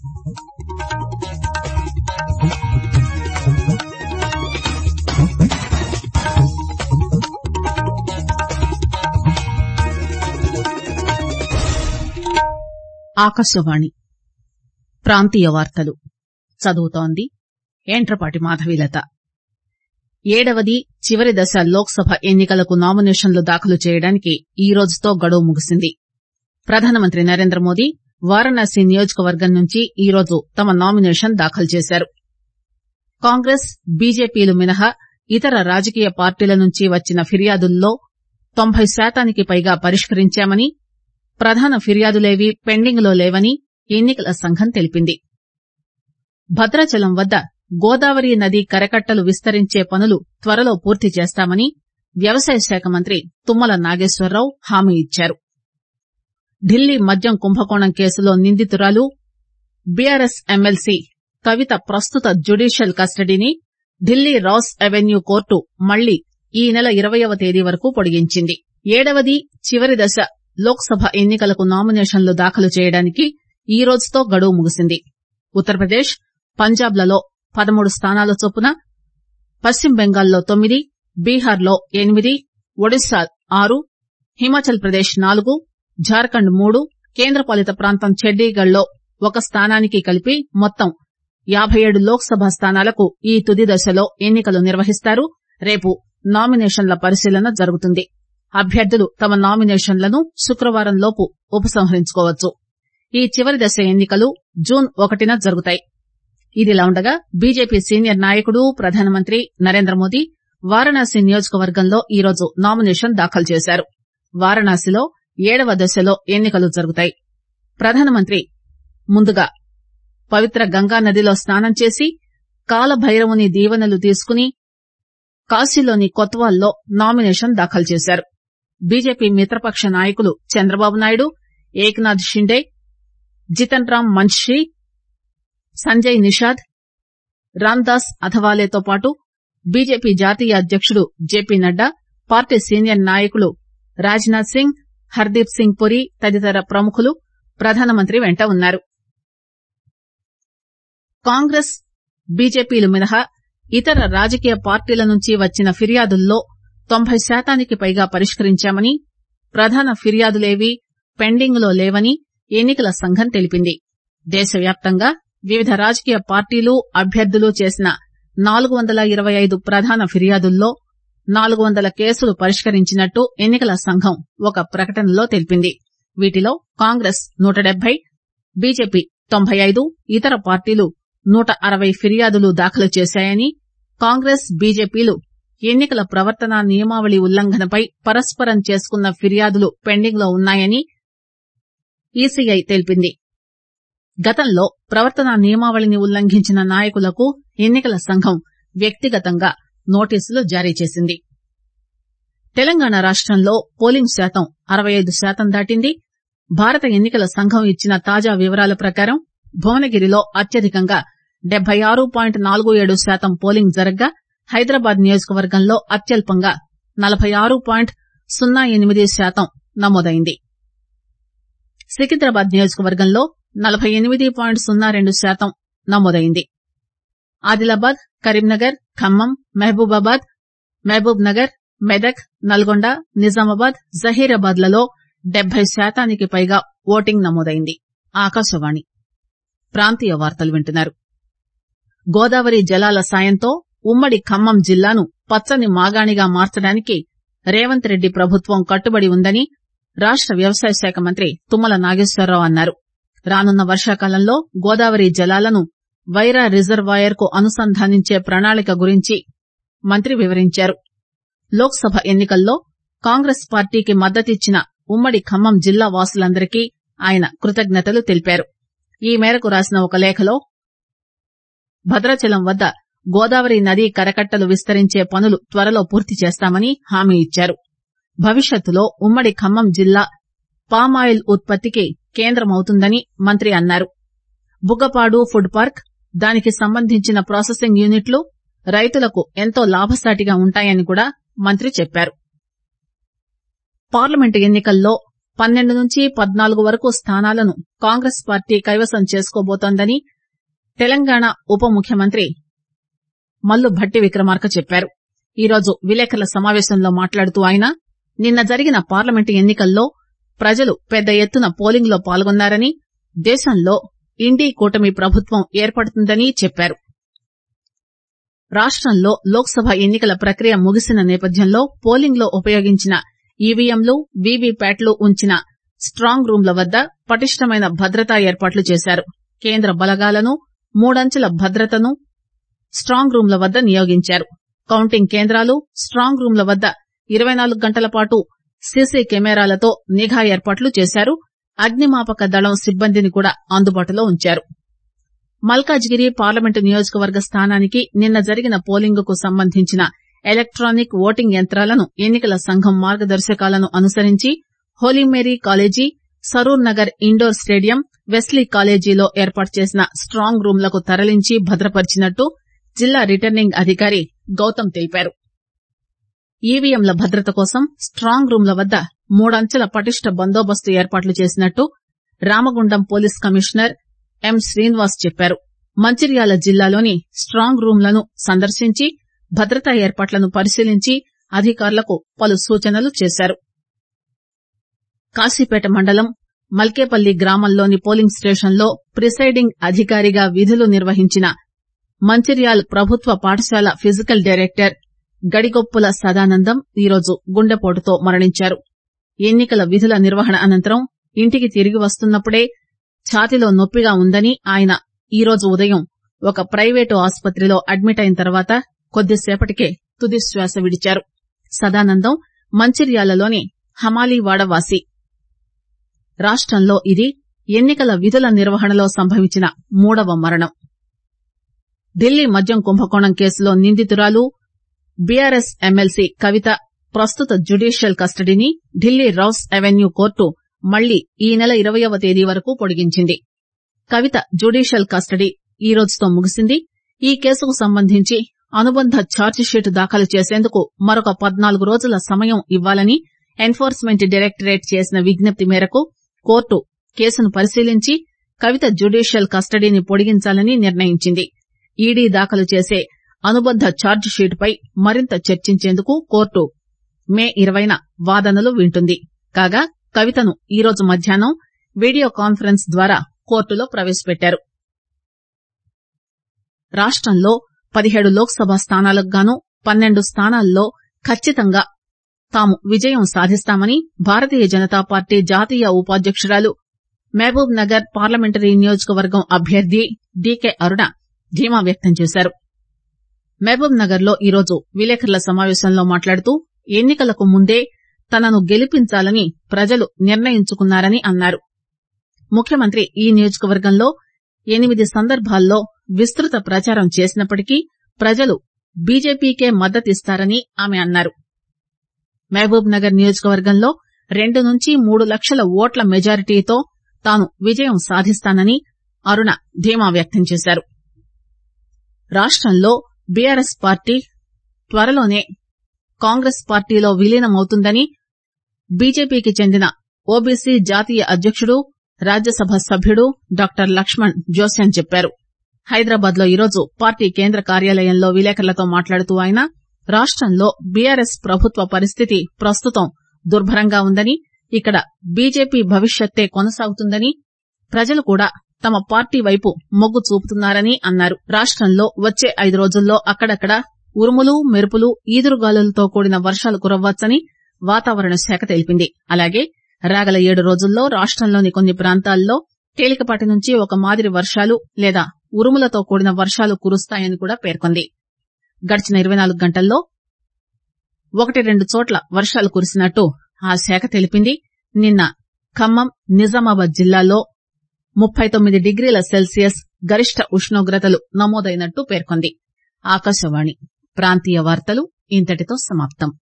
ఆకాశవాణి ప్రాంతీయ వార్తలు చదువుతోంది యంట్రపాటి మాధవీలత ఏడవది చివరి దశ లోక్ సభ ఎన్ని కలకు నామినేషన్లు దాఖలు చేయడానికి ఈ రోజుతో గడువు ముగిసింది ప్రధానమంత్రి నరేంద్రమోదీ వారణాసి నియోజకవర్గం నుంచి ఈరోజు తమ నామినేషన్ దాఖలు చేశారు కాంగ్రెస్ బీజేపీలు మినహా ఇతర రాజకీయ పార్టీల నుంచి వచ్చిన ఫిర్యాదుల్లో తొంభై శాతానికి పైగా పరిష్కరించామని ప్రధాన ఫిర్యాదులేవీ పెండింగ్ లో లేవని ఎన్ని కల సంఘం తెలిపింది భద్రాచలం వద్ద గోదావరి నదీ కరకట్టలు విస్తరించే పనులు త్వరలో పూర్తి చేస్తామని వ్యవసాయ శాఖ మంత్రి తుమ్మల నాగేశ్వరరావు హామీ ఇచ్చారు ఢిల్లీ మద్యం కుంభకోణం కేసులో నిందితురాలు బీఆర్ఎస్ ఎమ్మెల్సీ కవిత ప్రస్తుత జ్యుడీషియల్ కస్టడీని ఢిల్లీ రాస్ అవెన్యూ కోర్టు మళ్లీ ఈ నెల ఇరవయవ తేదీ వరకు పొడిగించింది ఏడవది చివరి దశ లోక్ సభ ఎన్ని కలకు నామినేషన్లు దాఖలు చేయడానికి ఈ రోజుతో గడువు ముగిసింది ఉత్తరప్రదేశ్ పంజాబ్ లలో పదమూడు స్థానాల చొప్పున పశ్చిమ బెంగాల్లో తొమ్మిది బీహార్లో ఎనిమిది ఒడిశా ఆరు హిమాచల్ ప్రదేశ్ నాలుగు జార్ఖండ్ మూడు కేంద్రపాలిత ప్రాంతం చండీగఢ్ లో ఒక స్థానానికి కలిపి మొత్తం యాబై ఏడు లోక్ సభ స్థానాలకు ఈ తుది దశలో ఎన్ని కలు నిర్వహిస్తారు రేపు నామినేషన్ల పరిశీలన జరుగుతుంది అభ్యర్థులు తమ నామినేషన్లను శుక్రవారంలోపు ఉపసంహరించుకోవచ్చు ఈ చివరి దశ ఎన్ని కలు జూన్ ఒకటిన జరుగుతాయి ఇదిలా ఉండగా బీజేపీ సీనియర్ నాయకుడు ప్రధానమంత్రి నరేంద్రమోదీ వారణాసి నియోజకవర్గంలో ఈరోజు నామినేషన్ దాఖలు చేశారు వారణాసిలో ఏడవ దశలో ఎన్ని కలు జరుగుతాయి ప్రధానమంత్రి ముందుగా పవిత్ర గంగానదిలో స్నానం చేసి కాలభైరవుని దీవెనలు తీసుకుని కాశీలోని కొత్వాల్లో నామినేషన్ దాఖలు చేశారు బీజేపీ మిత్రపక్ష నాయకులు చంద్రబాబు నాయుడు ఏక్నాథ్ షిండే జితన్ రామ్ మన్షీ సంజయ్ నిషాద్ రామ్దాస్ అథవాలేతో పాటు బీజేపీ జాతీయ అధ్యకుడు జేపీ నడ్డా పార్టీ సీనియర్ నాయకులు రాజ్నాథ్ సింగ్ హర్దీప్ సింగ్ పురి తదితర ప్రముఖులు ప్రధానమంత్రి వెంట ఉన్నారు కాంగ్రెస్ బీజేపీలు మినహా ఇతర రాజకీయ పార్టీల నుంచి వచ్చిన ఫిర్యాదుల్లో తొంభై శాతానికి పైగా పరిష్కరించామని ప్రధాన ఫిర్యాదులేవీ పెండింగ్ లో లేవని ఎన్ని కల సంఘం తెలిపింది దేశవ్యాప్తంగా వివిధ రాజకీయ పార్టీలు అభ్యర్థులు చేసిన నాలుగు వందల ఇరవై ఐదు ప్రధాన ఫిర్యాదుల్లో నాలుగు వందల కేసులు పరిష్కరించినట్టు ఎన్ని కల సంఘం ఒక ప్రకటనలో తెలిపింది వీటిలో కాంగ్రెస్ నూట డెబ్బై బీజేపీ తొంభై ఐదు ఇతర పార్టీలు నూట అరవై ఫిర్యాదులు దాఖలు చేశాయని కాంగ్రెస్ బీజేపీలు ఎన్ని కల ప్రవర్తనా నియమావళి ఉల్లంఘనపై పరస్పరం చేసుకున్న ఫిర్యాదులు పెండింగ్ లో ఉన్నాయని ఈసీఐ తెలిపింది గతంలో ప్రవర్తనా నియమావళిని ఉల్లంఘించిన నాయకులకు ఎన్ని కల సంఘం వ్యక్తిగతంగా నోటీసులు జారీ చేసింది తెలంగాణ రాష్టంలో పోలింగ్ శాతం అరవై ఐదు శాతం దాటింది భారత ఎన్ని కల సంఘం ఇచ్చిన తాజా వివరాల ప్రకారం భువనగిరిలో అత్యధికంగా డెబ్బై ఆరు పాయింట్ నాలుగు ఏడు శాతం పోలింగ్ జరగ్గా హైదరాబాద్ నియోజకవర్గంలో అత్యల్పంగా నలభై ఆరు పాయింట్ సున్నా ఎనిమిది శాతం నమోదైంది సికింద్రాబాద్ నియోజకవర్గంలో నలభై ఎనిమిది పాయింట్ సున్నా రెండు శాతం నమోదైంది ఆదిలాబాద్ కరీంనగర్ ఖమ్మం మహబూబాబాద్ మహబూబ్ నగర్ మెదక్ నల్గొండ నిజామాబాద్ జహీరాబాద్ లలో డెబ్బై శాతానికి పైగా ఓటింగ్ నమోదైంది ఆకాశవాణి ప్రాంతీయ వార్తలు వింటున్నారు గోదావరి జలాల సాయంతో ఉమ్మడి ఖమ్మం జిల్లాను పచ్చని మాగాణిగా మార్చడానికి రేవంత్ రెడ్డి ప్రభుత్వం కట్టుబడి ఉందని రాష్ట వ్యవసాయ శాఖ మంత్రి తుమ్మల నాగేశ్వరరావు అన్నారు రానున్న వర్షాకాలంలో గోదావరి జలాలను వైరా రిజర్వాయర్ కు అనుసంధానించే ప్రణాళిక గురించి మంత్రి వివరించారు లోక్ సభ ఎన్ని కల్లో కాంగ్రెస్ పార్టీకి మద్దతిచ్చిన ఉమ్మడి ఖమ్మం జిల్లా వాసులందరికీ ఆయన కృతజ్ఞతలు తెలిపారు ఈ మేరకు రాసిన ఒక లేఖలో భద్రాచలం వద్ద గోదావరి నదీ కరకట్టలు విస్తరించే పనులు త్వరలో పూర్తి చేస్తామని హామీ ఇచ్చారు భవిష్యత్తులో ఉమ్మడి ఖమ్మం జిల్లా పామాయిల్ ఉత్పత్తికి కేంద్రమవుతుందని మంత్రి అన్నారు బుగ్గపాడు ఫుడ్ పార్క్ దానికి సంబంధించిన ప్రాసెసింగ్ యూనిట్లు రైతులకు ఎంతో లాభసాటిగా ఉంటాయని కూడా మంత్రి చెప్పారు పార్లమెంటు ఎన్ని కల్లో పన్నెండు నుంచి పద్నాలుగు వరకు స్థానాలను కాంగ్రెస్ పార్టీ కైవసం చేసుకోబోతోందని తెలంగాణ ఉప ముఖ్యమంత్రి మల్లు భట్టి విక్రమార్క చెప్పారు ఈరోజు విలేకరుల సమావేశంలో మాట్లాడుతూ ఆయన నిన్న జరిగిన పార్లమెంటు ఎన్నికల్లో ప్రజలు పెద్ద ఎత్తున పోలింగ్ లో పాల్గొన్నారని దేశంలో ఇండీ కూటమి ప్రభుత్వం ఏర్పడుతుందని చెప్పారు రాష్టంలో లోక్సభ ఎన్నికల ప్రక్రియ ముగిసిన నేపథ్యంలో పోలింగ్ లో ఉపయోగించిన ఈవీఎంలు వీవీప్యాట్లు ఉంచిన స్టాంగ్ రూంల వద్ద పటిష్టమైన భద్రతా ఏర్పాట్లు చేశారు కేంద్ర బలగాలను మూడంచెల భద్రతను స్టాంగ్ రూంల వద్ద నియోగించారు కౌంటింగ్ కేంద్రాలు స్టాంగ్ రూంల వద్ద ఇరవై నాలుగు గంటల పాటు సీసీ కెమెరాలతో నిఘా ఏర్పాట్లు చేశారు అగ్నిమాపక దళం సిబ్బందిని కూడా అందుబాటులో ఉంచారు మల్కాజ్గిరి పార్లమెంటు నియోజకవర్గ స్థానానికి నిన్న జరిగిన పోలింగ్ కు సంబంధించిన ఎలక్టానిక్ ఓటింగ్ యంత్రాలను ఎన్నికల సంఘం మార్గదర్శకాలను అనుసరించి Holy Mary college Saroor Nagar indoor stadium Wesley కాలేజీలో ఏర్పాటు చేసిన స్టాంగ్ రూంలకు తరలించి భద్రపరిచినట్టు జిల్లా రిటర్నింగ్ అధికారి గౌతమ్ తెలిపారు ఈవీఎంల భద్రత కోసం స్టాంగ్ రూంల వద్ద మూడంచెల పటిష్ట బందోబస్తు ఏర్పాట్లు చేసినట్టు Ramagundam police commissioner M Srinivas చెప్పారు మంచిర్యాల జిల్లాలోని స్టాంగ్ రూంలను సందర్శించి భద్రతా ఏర్పాట్లను పరిశీలించి అధికారులకు పలు సూచనలు చేశారు కాశీపేట మండలం మల్కేపల్లి గ్రామంలోని పోలింగ్ స్టేషన్లో ప్రిసైడింగ్ అధికారిగా విధులు నిర్వహించిన మంచిర్యాల్ ప్రభుత్వ పాఠశాల ఫిజికల్ డైరెక్టర్ గడిగొప్పుల సదానందం ఈరోజు గుండెపోటుతో మరణించారు ఎన్నికల విధుల నిర్వహణ అనంతరం ఇంటికి తిరిగి వస్తున్నప్పుడే ఛాతీలో నొప్పిగా ఉందని ఆయన ఈరోజు ఉదయం ఒక ప్రైవేటు ఆసుపత్రిలో అడ్మిట్ అయిన తర్వాత కొద్దిసేపటికే తుదిశ్వాస విడిచారు సదానందం మంచిర్యాలలోని హమాలీవాడ వాసి రాష్టంలో ఇది ఎన్నికల విధుల నిర్వహణలో సంభవించిన మూడవ మరణం ఢిల్లీ మద్యం కుంభకోణం కేసులో నిందితురాలు బీఆర్ఎస్ ఎమ్మెల్సీ కవిత ప్రస్తుత జ్యుడీషియల్ కస్టడీని ఢిల్లీ రౌస్ అవెన్యూ కోర్టు మళ్లీ ఈ నెల ఇరవయవ తేదీ వరకు పొడిగించింది కవిత జ్యుడీషియల్ కస్టడీ ఈ రోజుతో ముగిసింది ఈ కేసుకు సంబంధించి అనుబంధ ఛార్జిషీటు దాఖలు చేసేందుకు మరొక పద్నాలుగు రోజుల సమయం ఇవ్వాలని ఎన్ఫోర్స్మెంట్ డైరెక్టరేట్ చేసిన విజ్ఞప్తి మేరకు కోర్టు కేసును పరిశీలించి కవిత జ్యుడీషియల్ కస్టడీని పొడిగించాలని నిర్ణయించింది ఈడీ దాఖలు చేసే అనుబంధ ఛార్జిషీటుపై మరింత చర్చించేందుకు కోర్టు మే ఇరవైన వాదనలు వింటుంది కాగా కవితను ఈరోజు మధ్యాహ్నం వీడియో కాన్ఫరెన్స్ ద్వారా కోర్టులో ప్రవేశపెట్టారు రాష్టంలో పదిహేడు లోక్సభ స్థానాలకు గాను పన్నెండు స్థానాల్లో ఖచ్చితంగా తాము విజయం సాధిస్తామని భారతీయ జనతా పార్టీ జాతీయ ఉపాధ్యకురాలు మహబూబ్ నగర్ పార్లమెంటరీ నియోజకవర్గం అభ్యర్థి డీకే అరుణ ధీమా వ్యక్తం చేశారు మహబూబ్ నగర్ లో ఈరోజు విలేకరుల సమావేశంలో మాట్లాడుతూ ఎన్నికలకు ముందే తనను గెలిపించాలని ప్రజలు నిర్ణయించుకున్నారని అన్నారు ముఖ్యమంత్రి ఈ నియోజకవర్గంలో ఎనిమిది సందర్భాల్లో విస్తృత ప్రచారం చేసినప్పటికీ ప్రజలు బీజేపీకే మద్దతిస్తారని ఆమె అన్నారు మహబూబ్ నగర్ నియోజకవర్గంలో రెండు నుంచి మూడు లక్షల ఓట్ల మెజారిటీతో తాను విజయం సాధిస్తానని అరుణ ధీమా వ్యక్తం చేశారు రాష్టంలో బీఆర్ఎస్ పార్టీ త్వరలోనే కాంగ్రెస్ పార్టీలో విలీనమవుతుందని బీజేపీకి చెందిన ఓబీసీ జాతీయ అధ్యకుడు రాజ్యసభ సభ్యుడు డాక్టర్ లక్ష్మణ్ జోస్యం చెప్పారు హైదరాబాద్ లో ఈరోజు పార్టీ కేంద్ర కార్యాలయంలో విలేకరులతో మాట్లాడుతూ ఆయన రాష్టంలో బీఆర్ఎస్ ప్రభుత్వ పరిస్థితి ప్రస్తుతం దుర్భరంగా ఉందని ఇక్కడ బీజేపీ భవిష్యత్తే కొనసాగుతుందని ప్రజలు కూడా తమ పార్టీ వైపు మొగ్గు చూపుతున్నారని అన్నారు రాష్టంలో వచ్చే ఐదు రోజుల్లో అక్కడక్కడ ఉరుములు మెరుపులు ఈదురుగాలులతో కూడిన వర్షాలు కురవ్వచ్చని వాతావరణ శాఖ తెలిపింది అలాగే రాగల ఏడు రోజుల్లో రాష్టంలోని కొన్ని ప్రాంతాల్లో తేలికపాటి నుంచి ఒక మాదిరి వర్షాలు లేదా ఉరుములతో కూడిన వర్షాలు కురుస్తాయని కూడా పేర్కొంది గడిచిన ఇరవై నాలుగు గంటల్లో ఒకటి రెండు చోట్ల వర్షాలు కురిసినట్టు ఆ శాఖ తెలిపింది నిన్న ఖమ్మం నిజామాబాద్ జిల్లాల్లో ముప్పై తొమ్మిది డిగ్రీల సెల్సియస్ గరిష్ట ఉష్ణోగ్రతలు నమోదైనట్టు పేర్కొంది ఆకాశవాణి ప్రాంతీయ వార్తలు ఇంతటితో సమాప్తం